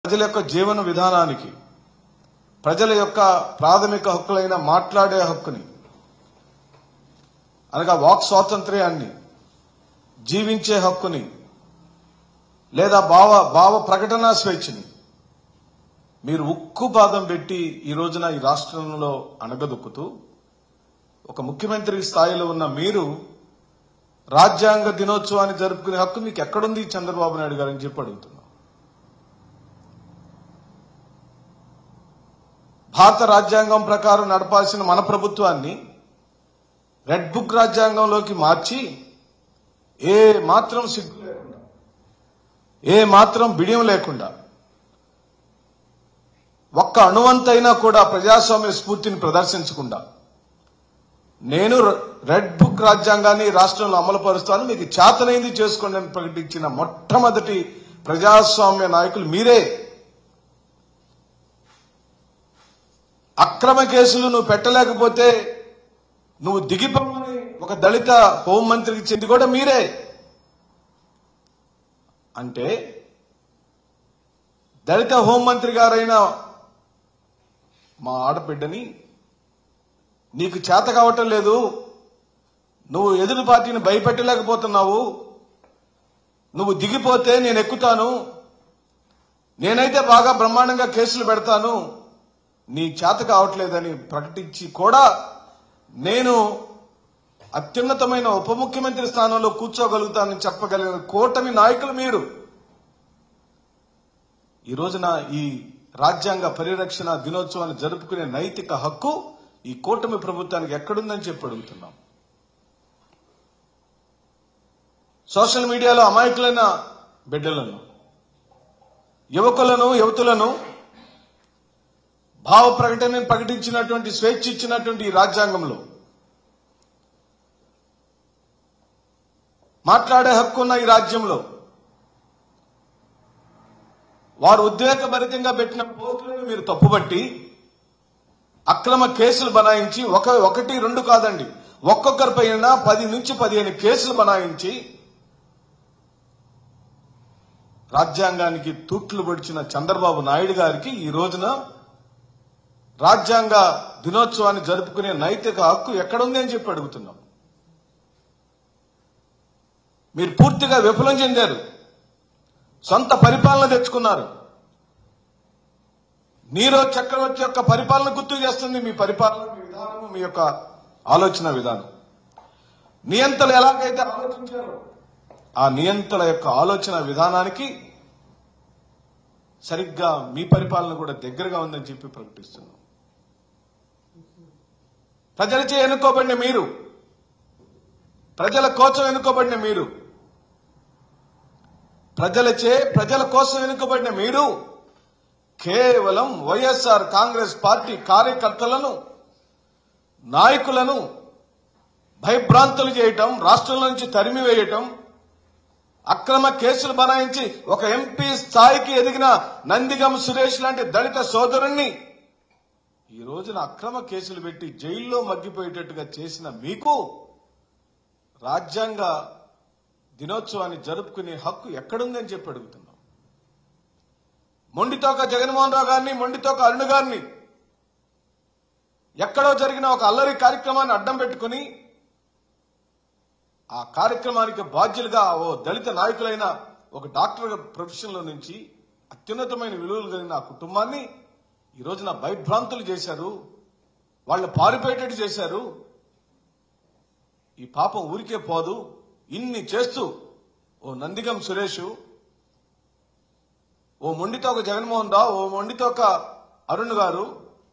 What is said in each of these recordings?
ప్రజల యొక్క జీవన విధానానికి ప్రజల యొక్క ప్రాథమిక హక్కులైన మాట్లాడే హక్కుని అనగా వాక్ స్వాతంత్ర్యాన్ని జీవించే హక్కుని లేదా భావ భావ ప్రకటన స్వేచ్ఛని మీరు ఉక్కు పాదం పెట్టి ఈ రోజున ఈ రాష్ట్రంలో అణగదొక్కుతూ ఒక ముఖ్యమంత్రి స్థాయిలో ఉన్న మీరు రాజ్యాంగ దినోత్సవాన్ని జరుపుకునే హక్కు మీకు ఎక్కడుంది చంద్రబాబు నాయుడు గారు అని చెప్పి అడుగుతున్నాం భారత రాజ్యాంగం ప్రకారం నడపాల్సిన మన ప్రభుత్వాన్ని రెడ్ బుక్ రాజ్యాంగంలోకి మార్చి ఏ మాత్రం సిగ్గు లేకుండా ఏ మాత్రం బిడియం లేకుండా ఒక్క అణువంతైనా కూడా ప్రజాస్వామ్య స్ఫూర్తిని ప్రదర్శించకుండా నేను ర- రెడ్ బుక్ రాజ్యాంగాన్ని రాష్ట్రంలో అమలు పరుస్తాను మీకు చేతనైంది చేసుకోండి అని ప్రకటించిన మొట్టమొదటి ప్రజాస్వామ్య నాయకులు మీరే అక్రమ కేసులు నువ్వు పెట్టలేకపోతే నువ్వు దిగిపోమని ఒక దళిత హోంమంత్రికి చెంది కూడా మీరే అంటే దళిత హోంమంత్రి గారైన మా ఆడబిడ్డని నీకు చేత కావటం లేదు నువ్వు ఎదురు పార్టీని భయపెట్టలేకపోతున్నావు నువ్వు దిగిపోతే నేను ఎక్కుతాను నేనైతే బాగా బ్రహ్మాండంగా కేసులు పెడతాను నీ చేత కావట్లేదని ప్రకటించి కూడా నేను అత్యున్నతమైన ఉప ముఖ్యమంత్రి స్థానంలో కూర్చోగలుగుతానని చెప్పగలిగిన కూటమి నాయకులు మీరు ఈ రోజున ఈ రాజ్యాంగ పరిరక్షణ దినోత్సవాన్ని జరుపుకునే నైతిక హక్కు ఈ కూటమి ప్రభుత్వానికి ఎక్కడుందని చెప్పి అడుగుతున్నాం సోషల్ మీడియాలో అమాయకులైన బిడ్డలను యువకులను యువతులను భావ ప్రకటనను ప్రకటించినటువంటి స్వేచ్ఛ ఇచ్చినటువంటి ఈ రాజ్యాంగంలో మాట్లాడే హక్కు ఉన్న ఈ రాజ్యంలో వారు ఉద్వేగభరితంగా పెట్టిన పోస్టులను మీరు తప్పుబట్టి అక్రమ కేసులు బనాయించి ఒక ఒకటి రెండు కాదండి ఒక్కొక్కరిపైన పది నుంచి పదిహేను కేసులు బనాయించి రాజ్యాంగానికి తూట్లు పొడిచిన చంద్రబాబు నాయుడు గారికి ఈ రోజున రాజ్యాంగ దినోత్సవాన్ని జరుపుకునే నైతిక హక్కు ఎక్కడుంది అని చెప్పి అడుగుతున్నాం మీరు పూర్తిగా విఫలం చెందారు సొంత పరిపాలన తెచ్చుకున్నారు నీరో చక్రవర్తి యొక్క పరిపాలన గుర్తు చేస్తుంది మీ పరిపాలన మీ విధానం మీ యొక్క ఆలోచన విధానం నియంతలు ఎలాగైతే ఆలోచించారో ఆ నియంతల యొక్క ఆలోచన విధానానికి సరిగ్గా మీ పరిపాలన కూడా దగ్గరగా ఉందని చెప్పి ప్రకటిస్తున్నాం ప్రజలచే ఎన్నుకోబడిన మీరు ప్రజల కోసం ఎన్నుకోబడిన మీరు ప్రజలచే ప్రజల కోసం ఎన్నుకోబడిన మీరు కేవలం వైఎస్ఆర్ కాంగ్రెస్ పార్టీ కార్యకర్తలను నాయకులను భయభ్రాంతులు చేయటం రాష్ట్రం నుంచి తరిమివేయటం అక్రమ కేసులు బనాయించి ఒక ఎంపీ స్థాయికి ఎదిగిన నందిగం సురేష్ లాంటి దళిత సోదరుణ్ణి ఈ రోజున అక్రమ కేసులు పెట్టి జైల్లో మగ్గిపోయేటట్టుగా చేసిన మీకు రాజ్యాంగ దినోత్సవాన్ని జరుపుకునే హక్కు ఎక్కడుందని చెప్పి అడుగుతున్నాం మొండితోక జగన్మోహన్ రావు గారిని మొండితోక అరుణ్ గారిని ఎక్కడో జరిగిన ఒక అల్లరి కార్యక్రమాన్ని అడ్డం పెట్టుకుని ఆ కార్యక్రమానికి బాధ్యులుగా ఓ దళిత నాయకులైన ఒక డాక్టర్ ప్రొఫెషన్లో నుంచి అత్యున్నతమైన విలువలు కలిగిన ఆ కుటుంబాన్ని ఈ రోజున భయభ్రాంతులు చేశారు వాళ్ళు పారిపోయేటట్టు చేశారు ఈ పాపం ఊరికే పోదు ఇన్ని చేస్తూ ఓ నందిగం సురేష్ ఓ మొండితో ఒక జగన్మోహన్ రావు ఓ మొండితో ఒక అరుణ్ గారు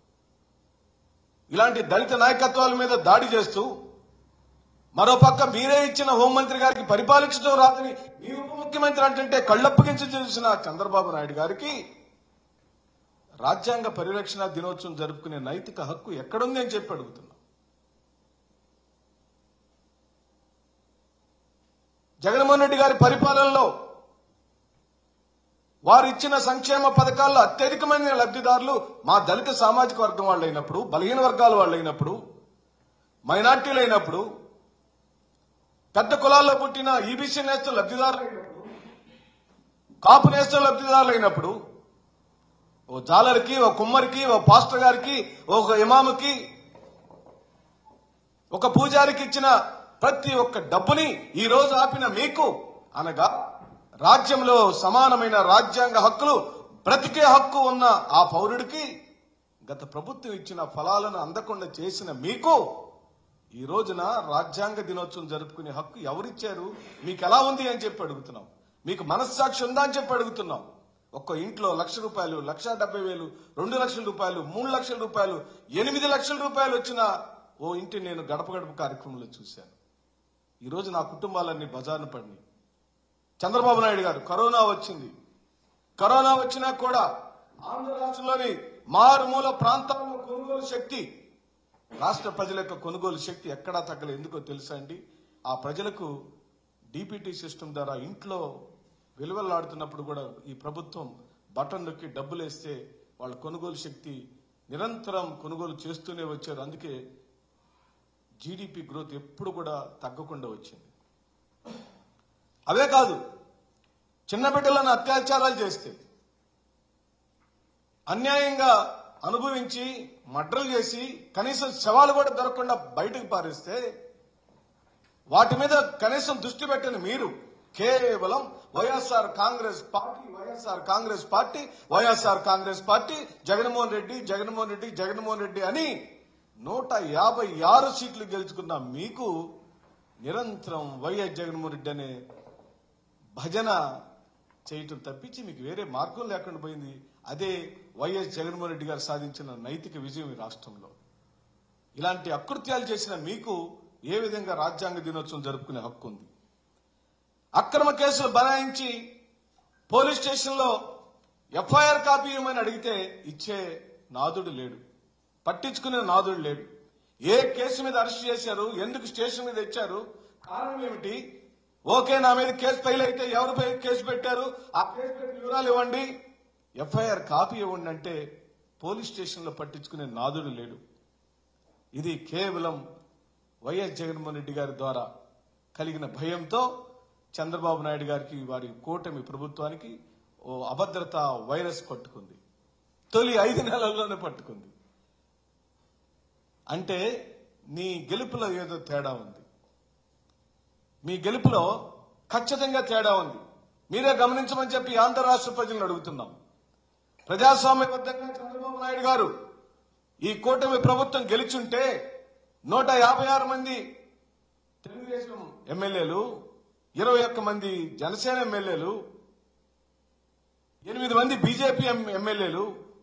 ఇలాంటి దళిత నాయకత్వాల మీద దాడి చేస్తూ మరోపక్క మీరే ఇచ్చిన హోంమంత్రి గారికి పరిపాలించడం రాదని మీ ఉప ముఖ్యమంత్రి అంటే కళ్ళప్పగించి చూసిన చంద్రబాబు నాయుడు గారికి రాజ్యాంగ పరిరక్షణ దినోత్సవం జరుపుకునే నైతిక హక్కు ఎక్కడుంది అని చెప్పి అడుగుతున్నా జగన్మోహన్ రెడ్డి గారి పరిపాలనలో వారు ఇచ్చిన సంక్షేమ పథకాల్లో అత్యధికమైన లబ్ధిదారులు మా దళిత సామాజిక వర్గం వాళ్ళు అయినప్పుడు బలహీన వర్గాల వాళ్ళు అయినప్పుడు మైనార్టీలు అయినప్పుడు పెద్ద కులాల్లో పుట్టిన ఈబీసీ నేస్తం లబ్ధిదారులు అయినప్పుడు కాపు నేస్తం లబ్ధిదారులు అయినప్పుడు ఓ జాలర్కి ఓ కుమ్మరికి ఓ పాస్టర్ గారికి ఒక ఇమాముకి ఒక పూజారికి ఇచ్చిన ప్రతి ఒక్క డబ్బుని ఈ రోజు ఆపిన మీకు అనగా రాజ్యంలో సమానమైన రాజ్యాంగ హక్కులు బ్రతికే హక్కు ఉన్న ఆ పౌరుడికి గత ప్రభుత్వం ఇచ్చిన ఫలాలను అందకుండా చేసిన మీకు ఈ రోజున రాజ్యాంగ దినోత్సవం జరుపుకునే హక్కు ఎవరిచ్చారు మీకు ఎలా ఉంది అని చెప్పి అడుగుతున్నాం మీకు మనస్సాక్షి ఉందా అని చెప్పి అడుగుతున్నాం ఒక్క ఇంట్లో లక్ష రూపాయలు లక్ష డెబ్బై వేలు రెండు లక్షల రూపాయలు మూడు లక్షల రూపాయలు ఎనిమిది లక్షల రూపాయలు వచ్చిన ఓ ఇంటి నేను గడప గడప కార్యక్రమంలో చూశాను ఈ రోజు నా కుటుంబాలన్నీ బజార్ను పడినాయి చంద్రబాబు నాయుడు గారు కరోనా వచ్చింది కరోనా వచ్చినా కూడా ఆంధ్ర రాష్ట్రంలోని మారుమూల ప్రాంతాల్లో కొనుగోలు శక్తి రాష్ట్ర ప్రజల యొక్క కొనుగోలు శక్తి ఎక్కడా తగ్గలేదు ఎందుకో తెలుసా అండి ఆ ప్రజలకు డిపిటి సిస్టమ్ ద్వారా ఇంట్లో విలువలాడుతున్నప్పుడు కూడా ఈ ప్రభుత్వం బటన్ నొక్కి డబ్బులు వేస్తే వాళ్ళ కొనుగోలు శక్తి నిరంతరం కొనుగోలు చేస్తూనే వచ్చారు అందుకే జీడిపి గ్రోత్ ఎప్పుడు కూడా తగ్గకుండా వచ్చింది అవే కాదు చిన్న బిడ్డలను అత్యాచారాలు చేస్తే అన్యాయంగా అనుభవించి మడ్రలు చేసి కనీసం శవాలు కూడా దొరకకుండా బయటకు పారేస్తే వాటి మీద కనీసం దృష్టి పెట్టని మీరు కేవలం YSR Congress party YSR Congress party YSR Congress party Jaganmohan Reddy Jaganmohan Reddy Jaganmohan Reddy అని నూట యాభై ఆరు సీట్లు గెలుచుకున్న మీకు నిరంతరం వైఎస్ జగన్మోహన్ రెడ్డి అనే భజన చేయటం తప్పించి మీకు వేరే మార్గం లేకుండా పోయింది అదే వైఎస్ జగన్మోహన్ రెడ్డి గారు సాధించిన నైతిక విజయం ఈ రాష్ట్రంలో ఇలాంటి అకృత్యాలు చేసిన మీకు ఏ విధంగా రాజ్యాంగ దినోత్సవం జరుపుకునే హక్కు ఉంది అక్రమ కేసులు బనాయించి పోలీస్ స్టేషన్లో ఎఫ్ఐఆర్ కాపీ ఇవ్వమని అడిగితే ఇచ్చే నాదుడు లేడు పట్టించుకునే నాదుడు లేడు ఏ కేసు మీద అరెస్ట్ చేశారు ఎందుకు స్టేషన్ మీద ఇచ్చారు కారణం ఏమిటి ఓకే నా మీద కేసు ఫైల్ అయితే ఎవరిపై కేసు పెట్టారు ఆ కేసు పెట్టిన వివరాలు ఇవ్వండి ఎఫ్ఐఆర్ కాపీ ఇవ్వండి అంటే పోలీస్ స్టేషన్లో పట్టించుకునే నాదుడు లేడు ఇది కేవలం వైఎస్ జగన్మోహన్ రెడ్డి గారి ద్వారా కలిగిన భయంతో చంద్రబాబు నాయుడు గారికి వారి కూటమి ప్రభుత్వానికి ఓ అభద్రత వైరస్ పట్టుకుంది తొలి ఐదు నెలల్లోనే పట్టుకుంది అంటే నీ గెలుపులో ఏదో తేడా ఉంది మీ గెలుపులో ఖచ్చితంగా తేడా ఉంది మీరే గమనించమని చెప్పి ఆంధ్ర రాష్ట్ర ప్రజలను అడుగుతున్నాం ప్రజాస్వామ్యబద్ధంగా చంద్రబాబు నాయుడు గారు ఈ కూటమి ప్రభుత్వం గెలిచుంటే నూట యాభై ఆరు మంది తెలుగుదేశం ఎమ్మెల్యేలు ఇరవై ఒక్క మంది జనసేన ఎమ్మెల్యేలు ఎనిమిది మంది బీజేపీ ఎం- ఎమ్మెల్యేలు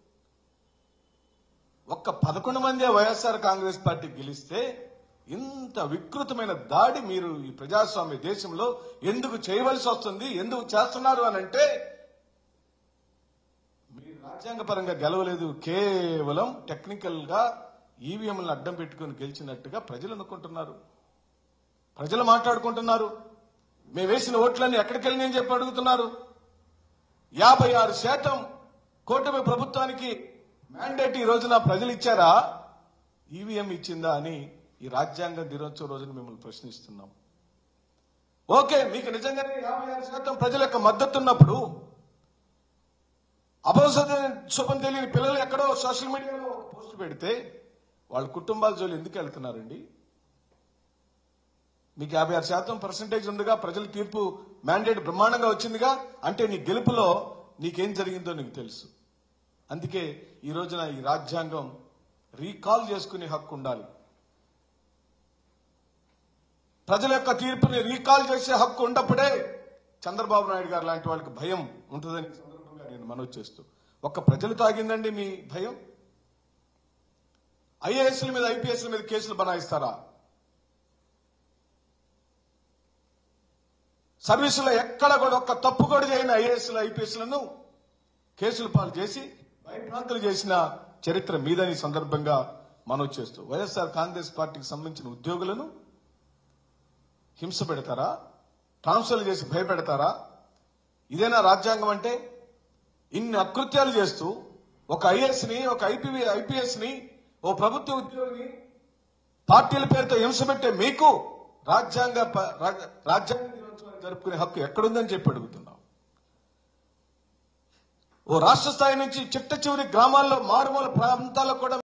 ఒక్క పదకొండు మందే వైఎస్ఆర్ కాంగ్రెస్ పార్టీ గెలిస్తే ఇంత వికృతమైన దాడి మీరు ఈ ప్రజాస్వామ్య దేశంలో ఎందుకు చేయవలసి వస్తుంది ఎందుకు చేస్తున్నారు అని అంటే మీరు రాజ్యాంగపరంగా గెలవలేదు కేవలం టెక్నికల్ గా ఈవీఎంలను అడ్డం పెట్టుకుని గెలిచినట్టుగా ప్రజలు అనుకుంటున్నారు ప్రజలు మాట్లాడుకుంటున్నారు మేము వేసిన ఓట్లన్నీ ఎక్కడికి వెళ్ళి చెప్పి అడుగుతున్నారు యాభై ఆరు శాతం కూటమి ప్రభుత్వానికి మ్యాండేట్ ఈ రోజున ప్రజలు ఇచ్చారా ఈవీఎం ఇచ్చిందా అని ఈ రాజ్యాంగ దినోత్సవ రోజున మిమ్మల్ని ప్రశ్నిస్తున్నాం ఓకే మీకు నిజంగానే యాభై ఆరు శాతం ప్రజల యొక్క మద్దతు ఉన్నప్పుడు అపౌసత శుభం తెలియని పిల్లలు ఎక్కడో సోషల్ మీడియాలో పోస్ట్ పెడితే వాళ్ళ కుటుంబాల జోలు ఎందుకు వెళ్తున్నారండి మీకు యాభై ఆరు శాతం పర్సంటేజ్ ఉందిగా ప్రజల తీర్పు మ్యాండేట్ బ్రహ్మాండంగా వచ్చిందిగా అంటే నీ గెలుపులో నీకేం జరిగిందో నీకు తెలుసు అందుకే ఈ రోజున ఈ రాజ్యాంగం రీకాల్ చేసుకునే హక్కు ఉండాలి ప్రజల యొక్క తీర్పుని రీకాల్ చేసే హక్కు ఉన్నప్పుడే చంద్రబాబు నాయుడు గారు లాంటి వాళ్ళకి భయం ఉంటుందని ఈ సందర్భంగా నేను మనవి చేస్తూ ఒక్క ప్రజలు తాగిందండి మీ భయం ఐఏఎస్ల మీద ఐపీఎస్ల మీద కేసులు బనాయిస్తారా సర్వీసులో ఎక్కడ కూడా ఒక్క తప్పు కూడా చేయని ఐఏఎస్లు ఐపీఎస్లను కేసులు పాలు చేసి భయభ్రాంతులు చేసిన చరిత్ర మీదని ఈ సందర్భంగా మనవి చేస్తూ వైఎస్ఆర్ కాంగ్రెస్ పార్టీకి సంబంధించిన ఉద్యోగులను హింస పెడతారా ట్రాన్స్ఫర్లు చేసి భయపెడతారా ఇదేనా రాజ్యాంగం అంటే ఇన్ని అకృత్యాలు చేస్తూ ఒక ఐఏఎస్ ని ఒక ఐపీ ఐపీఎస్ ని ఓ ప్రభుత్వ ఉద్యోగిని పార్టీల పేరుతో హింస పెట్టే మీకు రాజ్యాంగ ప- రాజ్య- రాజ్యాంగ దినోత్సవాన్ని జరుపుకునే హక్కు ఎక్కడుందని చెప్పి అడుగుతున్నాం ఓ రాష్ట్ర స్థాయి నుంచి చిట్ట చివరి గ్రామాల్లో మారుమూల ప్రాంతాల్లో కూడా